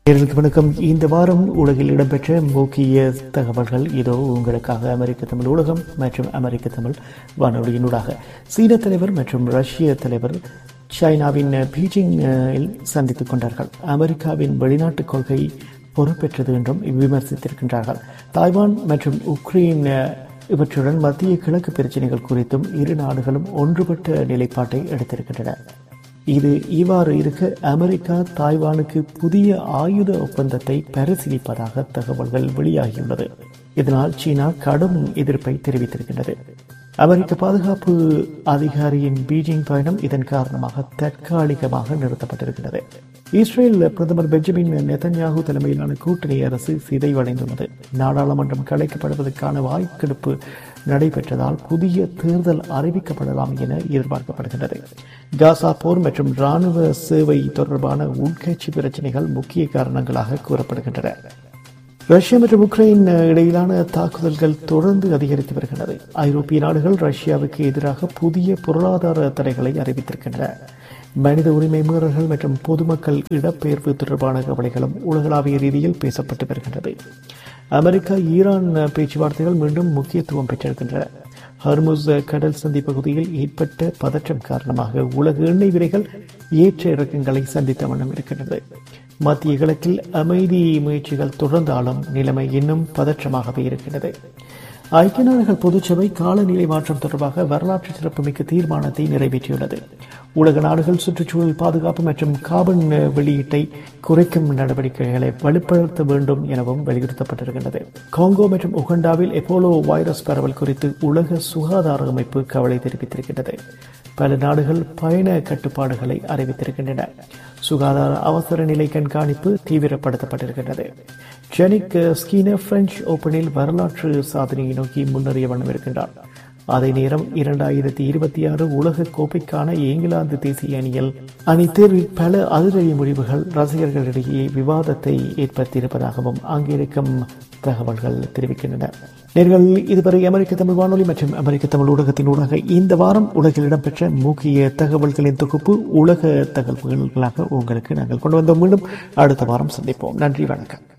நேர்களுக்கு வணக்கம் இந்த வாரம் உலகில் இடம்பெற்ற முக்கிய தகவல்கள் இதோ உங்களுக்காக அமெரிக்க தமிழ் ஊடகம் மற்றும் அமெரிக்க தமிழ் வானொலியினூடாக சீன தலைவர் மற்றும் ரஷ்ய தலைவர் சைனாவின் பீஜிங்கில் சந்தித்துக் கொண்டார்கள் அமெரிக்காவின் வெளிநாட்டுக் கொள்கை பொறுப்பேற்றது என்றும் விமர்சித்திருக்கின்றார்கள் தாய்வான் மற்றும் உக்ரைன் இவற்றுடன் மத்திய கிழக்கு பிரச்சனைகள் குறித்தும் இரு நாடுகளும் ஒன்றுபட்ட நிலைப்பாட்டை எடுத்திருக்கின்றன இது இவ்வாறு இருக்க அமெரிக்கா தாய்வானுக்கு புதிய ஆயுத ஒப்பந்தத்தை பரிசீலிப்பதாக தகவல்கள் வெளியாகியுள்ளது இதனால் சீனா கடும் எதிர்ப்பை தெரிவித்திருக்கின்றது அமெரிக்க பாதுகாப்பு அதிகாரியின் பீஜிங் பயணம் இதன் காரணமாக தற்காலிகமாக நிறுத்தப்பட்டிருக்கிறது இஸ்ரேல் பிரதமர் பெஞ்சமின் நெதன்யாகு தலைமையிலான கூட்டணி அரசு சிதைவடைந்துள்ளது நாடாளுமன்றம் கலைக்கப்படுவதற்கான வாய்க்கெடுப்பு நடைபெற்றதால் புதிய தேர்தல் அறிவிக்கப்படலாம் என எதிர்பார்க்கப்படுகின்றது காசா போர் மற்றும் ராணுவ சேவை தொடர்பான உள்கட்சி பிரச்சனைகள் முக்கிய காரணங்களாக கூறப்படுகின்றன ரஷ்யா மற்றும் உக்ரைன் இடையிலான தாக்குதல்கள் தொடர்ந்து அதிகரித்து வருகின்றது ஐரோப்பிய நாடுகள் ரஷ்யாவுக்கு எதிராக புதிய பொருளாதார தடைகளை அறிவித்திருக்கின்றன மனித உரிமை மீறல்கள் மற்றும் பொதுமக்கள் இடப்பெயர்வு தொடர்பான கவலைகளும் உலகளாவிய ரீதியில் பேசப்பட்டு வருகின்றது அமெரிக்கா ஈரான் பேச்சுவார்த்தைகள் மீண்டும் முக்கியத்துவம் பெற்றிருக்கின்றன ஹர்முஸ் கடல் சந்தி பகுதியில் ஏற்பட்ட பதற்றம் காரணமாக உலக எண்ணெய் விலைகள் ஏற்ற இறக்கங்களை சந்தித்த வண்ணம் இருக்கின்றது மத்திய கிழக்கில் அமைதி முயற்சிகள் தொடர்ந்தாலும் நிலைமை இன்னும் பதற்றமாகவே இருக்கின்றது ஐக்கிய நாடுகள் பொதுச்சபை காலநிலை மாற்றம் தொடர்பாக வரலாற்று சிறப்புமிக்க தீர்மானத்தை நிறைவேற்றியுள்ளது உலக நாடுகள் சுற்றுச்சூழல் பாதுகாப்பு மற்றும் கார்பன் வெளியீட்டை குறைக்கும் நடவடிக்கைகளை வலுப்படுத்த வேண்டும் எனவும் வலியுறுத்தப்பட்டிருக்கின்றது காங்கோ மற்றும் உகண்டாவில் எப்போலோ வைரஸ் பரவல் குறித்து உலக சுகாதார அமைப்பு கவலை தெரிவித்திருக்கின்றது பல நாடுகள் பயண கட்டுப்பாடுகளை அறிவித்திருக்கின்றன சுகாதார அவசர நிலை கண்காணிப்பு தீவிரப்படுத்தப்பட்டிருக்கின்றது ஜெனிக் ஸ்கீனர் பிரெஞ்சு ஓபனில் வரலாற்று சாதனையை நோக்கி முன்னேறிய வண்ணம் இருக்கின்றார் அதே நேரம் இரண்டாயிரத்தி இருபத்தி ஆறு உலக கோப்பைக்கான இங்கிலாந்து தேசிய அணியில் அணி தேர்வில் பல அதிரடி முடிவுகள் ரசிகர்களிடையே விவாதத்தை ஏற்படுத்தியிருப்பதாகவும் அங்கிருக்கும் தகவல்கள் தெரிவிக்கின்றன நேர்கள் இதுவரை அமெரிக்க தமிழ் வானொலி மற்றும் அமெரிக்க தமிழ் ஊடகத்தின் ஊடாக இந்த வாரம் உலகில் இடம்பெற்ற முக்கிய தகவல்களின் தொகுப்பு உலக தகவல்களாக உங்களுக்கு நாங்கள் கொண்டு வந்த மீண்டும் அடுத்த வாரம் சந்திப்போம் நன்றி வணக்கம்